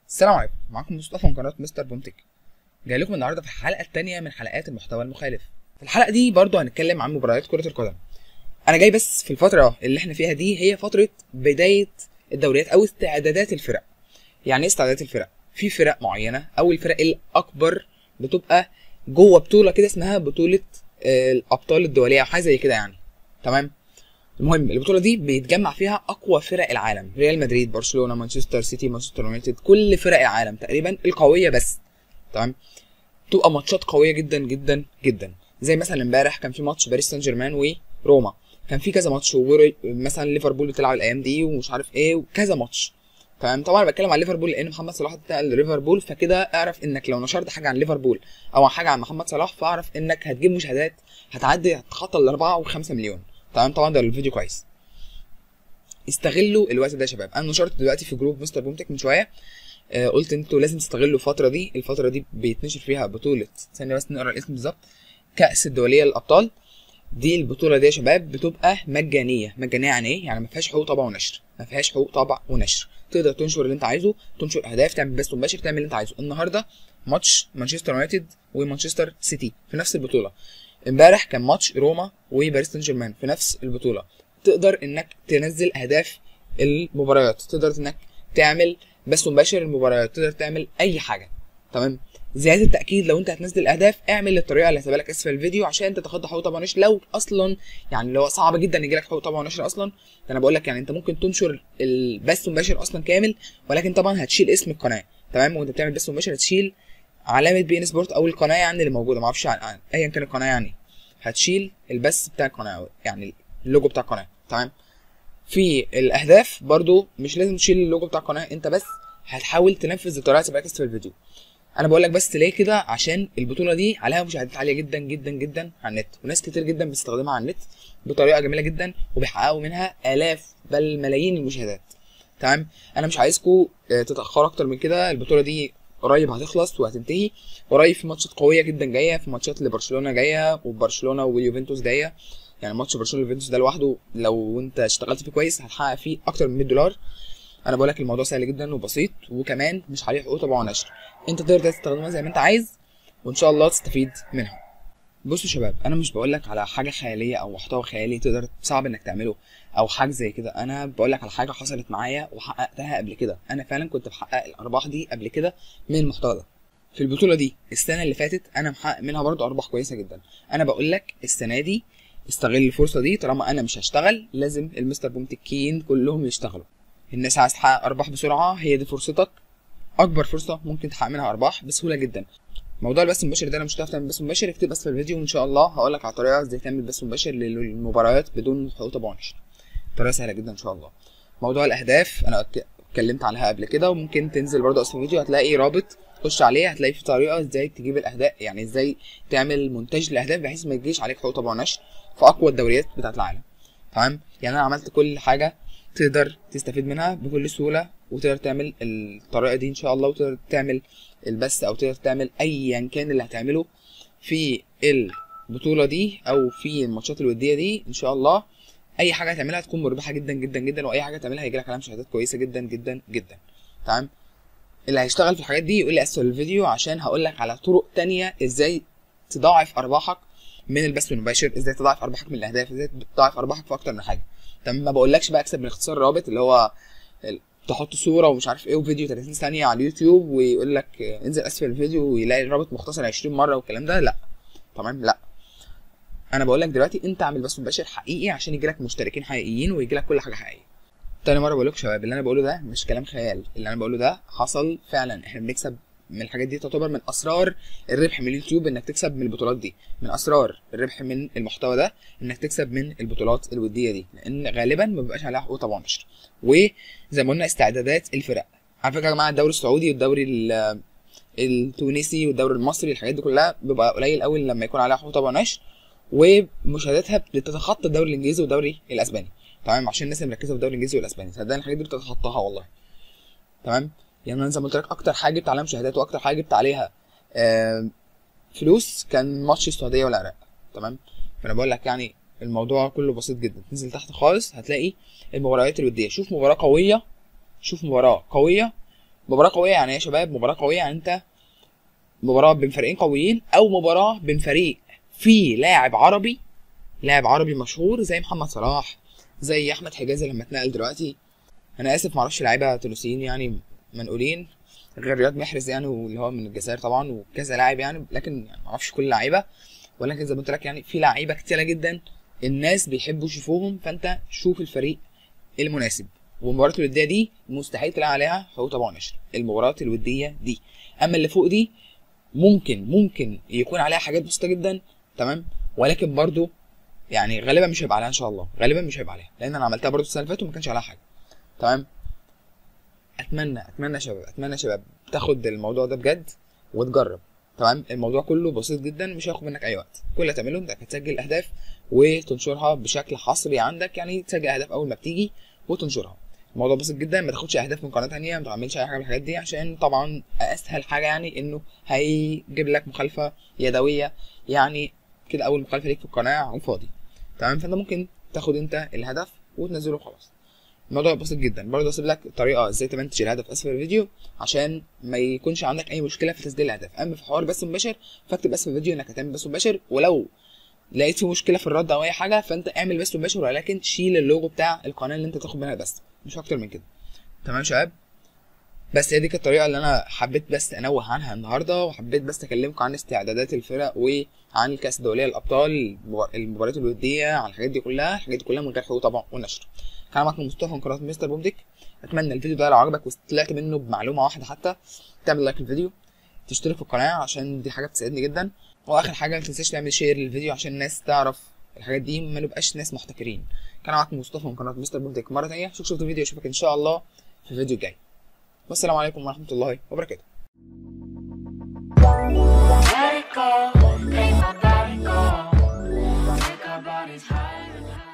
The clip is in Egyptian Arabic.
السلام عليكم معاكم مصطفى من قناه مستر بومتك جاي لكم النهارده في الحلقه الثانيه من حلقات المحتوى المخالف في الحلقه دي برضو هنتكلم عن مباريات كره القدم انا جاي بس في الفتره اللي احنا فيها دي هي فتره بدايه الدوريات او استعدادات الفرق يعني ايه استعدادات الفرق في فرق معينه او الفرق الاكبر بتبقى جوه بطوله كده اسمها بطوله آه، الابطال الدوليه او حاجه زي كده يعني تمام المهم البطوله دي بيتجمع فيها اقوى فرق العالم ريال مدريد برشلونه مانشستر سيتي مانشستر يونايتد كل فرق العالم تقريبا القويه بس تمام تبقى ماتشات قويه جدا جدا جدا زي مثلا امبارح كان في ماتش باريس سان جيرمان وروما كان في كذا ماتش وري- مثلا ليفربول بتلعب الايام دي ومش عارف ايه وكذا ماتش تمام طبعا أنا بتكلم عن ليفربول لان محمد صلاح انتقل لليفربول فكده اعرف انك لو نشرت حاجه عن ليفربول او عن حاجه عن محمد صلاح فاعرف انك هتجيب مشاهدات هتعدي هتتخطى ال 4 و5 مليون تمام طبعا ده الفيديو كويس استغلوا الوقت ده يا شباب انا نشرت دلوقتي في جروب مستر بومتك من شويه آه قلت انتوا لازم تستغلوا الفتره دي الفتره دي بيتنشر فيها بطوله ثانيه بس نقرا الاسم بالظبط كاس الدوليه للابطال دي البطوله دي يا شباب بتبقى مجانيه مجانيه يعني ايه يعني ما فيهاش حقوق طبع ونشر ما فيهاش حقوق طبع ونشر تقدر تنشر اللي انت عايزه تنشر اهداف تعمل بث مباشر تعمل اللي انت عايزه النهارده ماتش مانشستر يونايتد ومانشستر سيتي في نفس البطوله امبارح كان ماتش روما وباريس سان جيرمان في نفس البطوله تقدر انك تنزل اهداف المباريات تقدر انك تعمل بث مباشر المباريات تقدر تعمل اي حاجه تمام زياده التاكيد لو انت هتنزل اهداف اعمل الطريقه اللي هسيبها لك اسفل الفيديو عشان تتخطى حقوق طبعا نشر لو اصلا يعني لو صعب جدا يجي لك حقوق طبعا نشر اصلا ده انا بقول لك يعني انت ممكن تنشر البث مباشر اصلا كامل ولكن طبعا هتشيل اسم القناه تمام وانت بتعمل بث مباشر هتشيل علامه بي ان سبورت او القناه يعني اللي موجوده ما اعرفش عن- ايا كان القناه يعني هتشيل البث بتاع القناه يعني اللوجو بتاع القناه تمام في الاهداف برضو مش لازم تشيل اللوجو بتاع القناه انت بس هتحاول تنفذ الطريقه اللي في الفيديو انا بقول لك بس ليه كده عشان البطوله دي عليها مشاهدات عاليه جدا جدا جدا على النت وناس كتير جدا بتستخدمها على النت بطريقه جميله جدا وبيحققوا منها الاف بل ملايين المشاهدات تمام انا مش عايزكم تتاخروا اكتر من كده البطوله دي قريب هتخلص وهتنتهي قريب في ماتشات قويه جدا جايه في ماتشات لبرشلونه جايه وبرشلونه واليوفنتوس جايه يعني ماتش برشلونه واليوفنتوس ده لوحده لو انت اشتغلت فيه كويس هتحقق فيه اكتر من 100 دولار انا بقول لك الموضوع سهل جدا وبسيط وكمان مش عليه حقوق طبعا ونشر انت تقدر تستخدمها زي ما انت عايز وان شاء الله تستفيد منها بصوا يا شباب انا مش بقول لك على حاجه خياليه او محتوى خيالي تقدر صعب انك تعمله او حاجه زي كده انا بقول لك على حاجه حصلت معايا وحققتها قبل كده انا فعلا كنت بحقق الارباح دي قبل كده من المحتوى ده في البطوله دي السنه اللي فاتت انا محقق منها برضو ارباح كويسه جدا انا بقول لك السنه دي استغل الفرصه دي طالما انا مش هشتغل لازم المستر بومتكين كلهم يشتغلوا الناس عايز تحقق ارباح بسرعه هي دي فرصتك اكبر فرصه ممكن تحقق منها ارباح بسهوله جدا موضوع البث المباشر ده انا مش هتعرف تعمل بث مباشر اكتب بس في الفيديو وان شاء الله هقول لك على طريقه ازاي تعمل بث مباشر للمباريات بدون حقوق طبعا نشر طريقه سهله جدا ان شاء الله موضوع الاهداف انا اتك- اتكلمت عنها قبل كده وممكن تنزل برضه اصلا الفيديو هتلاقي رابط خش عليه هتلاقي في طريقه ازاي تجيب الاهداف يعني ازاي تعمل مونتاج للاهداف بحيث ما يجيش عليك حقوق طبعا نشر في اقوى الدوريات بتاعت العالم تمام يعني انا عملت كل حاجه تقدر تستفيد منها بكل سهوله وتقدر تعمل الطريقه دي ان شاء الله وتقدر تعمل البث او تقدر تعمل ايا كان اللي هتعمله في البطوله دي او في الماتشات الوديه دي ان شاء الله اي حاجه هتعملها تكون مربحه جدا جدا جدا واي حاجه تعملها هيجي لك عليها مشاهدات كويسه جدا جدا جدا تمام اللي هيشتغل في الحاجات دي يقول لي اسفل الفيديو عشان هقول لك على طرق تانية ازاي تضاعف ارباحك من البث المباشر ازاي تضاعف ارباحك من الاهداف ازاي تضاعف ارباحك في اكتر من حاجه تمام ما بقولكش بقى اكسب من اختصار الرابط اللي هو ال- تحط صوره ومش عارف ايه وفيديو 30 ثانيه على اليوتيوب ويقول لك آه، انزل اسفل الفيديو ويلاقي الرابط مختصر 20 مره والكلام ده لا تمام لا انا بقول لك دلوقتي انت اعمل بث مباشر حقيقي عشان يجي لك مشتركين حقيقيين ويجي لك كل حاجه حقيقيه تاني مره بقول لكم شباب اللي انا بقوله ده مش كلام خيال اللي انا بقوله ده حصل فعلا احنا بنكسب من الحاجات دي تعتبر من اسرار الربح من اليوتيوب انك تكسب من البطولات دي من اسرار الربح من المحتوى ده انك تكسب من البطولات الوديه دي لان غالبا ما بيبقاش عليها حقوق طبعا نشر وزي ما قلنا استعدادات الفرق على فكره يا جماعه الدوري السعودي والدوري ال- التونسي والدوري المصري الحاجات دي كلها بيبقى قليل قوي لما يكون عليها حقوق طبعا نشر ومشاهداتها بتتخطى الدوري الانجليزي والدوري الاسباني تمام عشان الناس اللي مركزه في الدوري الانجليزي والاسباني صدقني الحاجات دي بتتخطاها والله تمام يعني انا زي ما قلت لك اكتر حاجه جبت عليها مشاهدات واكتر حاجه جبت عليها آم، فلوس كان ماتش السعوديه والعراق تمام فانا بقول لك يعني الموضوع كله بسيط جدا تنزل تحت خالص هتلاقي المباريات الوديه شوف مباراه قويه شوف مباراه قويه مباراه قويه يعني ايه يا شباب مباراه قويه يعني انت مباراه بين فريقين قويين او مباراه بين فريق فيه لاعب عربي لاعب عربي مشهور زي محمد صلاح زي احمد حجازي لما اتنقل دلوقتي انا اسف معرفش لعيبه تونسيين يعني منقولين غير رياض محرز يعني واللي هو من الجزائر طبعا وكذا لاعب يعني لكن يعني معرفش كل اللعيبه ولكن زي ما قلت لك يعني في لعيبه كتيره جدا الناس بيحبوا يشوفوهم فانت شوف الفريق المناسب والمباريات الوديه دي مستحيل تلاقي عليها حقوق طبعا نشر المباريات الوديه دي اما اللي فوق دي ممكن ممكن يكون عليها حاجات بسيطه جدا تمام ولكن برضو يعني غالبا مش هيبقى عليها ان شاء الله غالبا مش هيبقى عليها لان انا عملتها برضو السنه اللي فاتت وما كانش عليها حاجه تمام اتمنى اتمنى يا شباب اتمنى يا شباب تاخد الموضوع ده بجد وتجرب تمام الموضوع كله بسيط جدا مش هياخد منك اي وقت كل اللي هتعمله انك هتسجل اهداف وتنشرها بشكل حصري عندك يعني تسجل اهداف اول ما بتيجي وتنشرها الموضوع بسيط جدا ما تاخدش اهداف من قناه تانية ما تعملش اي حاجه من الحاجات دي عشان طبعا اسهل حاجه يعني انه هيجيب لك مخالفه يدويه يعني كده اول مخالفه ليك في القناه على الفاضي تمام فانت ممكن تاخد انت الهدف وتنزله خلاص الموضوع بسيط جدا برضه اسيب لك طريقه ازاي تمنتج الهدف اسفل الفيديو عشان ما يكونش عندك اي مشكله في تسجيل الاهداف اما في حوار بس مباشر فاكتب اسفل الفيديو انك هتعمل بس مباشر ولو لقيت في مشكله في الرد او اي حاجه فانت اعمل بس مباشر ولكن شيل اللوجو بتاع القناه اللي انت تاخد منها بس مش اكتر من كده تمام يا شباب بس هي دي كانت الطريقه اللي انا حبيت بس انوه عنها النهارده وحبيت بس اكلمكم عن استعدادات الفرق وعن الكاس الدوليه للابطال المباريات الوديه عن الحاجات دي كلها الحاجات دي كلها من غير حقوق طبعا ونشر كان معاكم مصطفى من قناه مستر بومديك اتمنى الفيديو ده لو عجبك وطلعت منه بمعلومه واحده حتى تعمل لايك للفيديو تشترك في القناه عشان دي حاجه بتساعدني جدا واخر حاجه ما تنساش تعمل شير للفيديو عشان الناس تعرف الحاجات دي ما نبقاش ناس محتكرين كان معاكم مصطفى من قناه مستر بومديك مره ثانيه شوف شفت الفيديو اشوفك ان شاء الله في الفيديو الجاي والسلام عليكم ورحمه الله وبركاته Let it go, make my body go. Take our bodies higher and higher.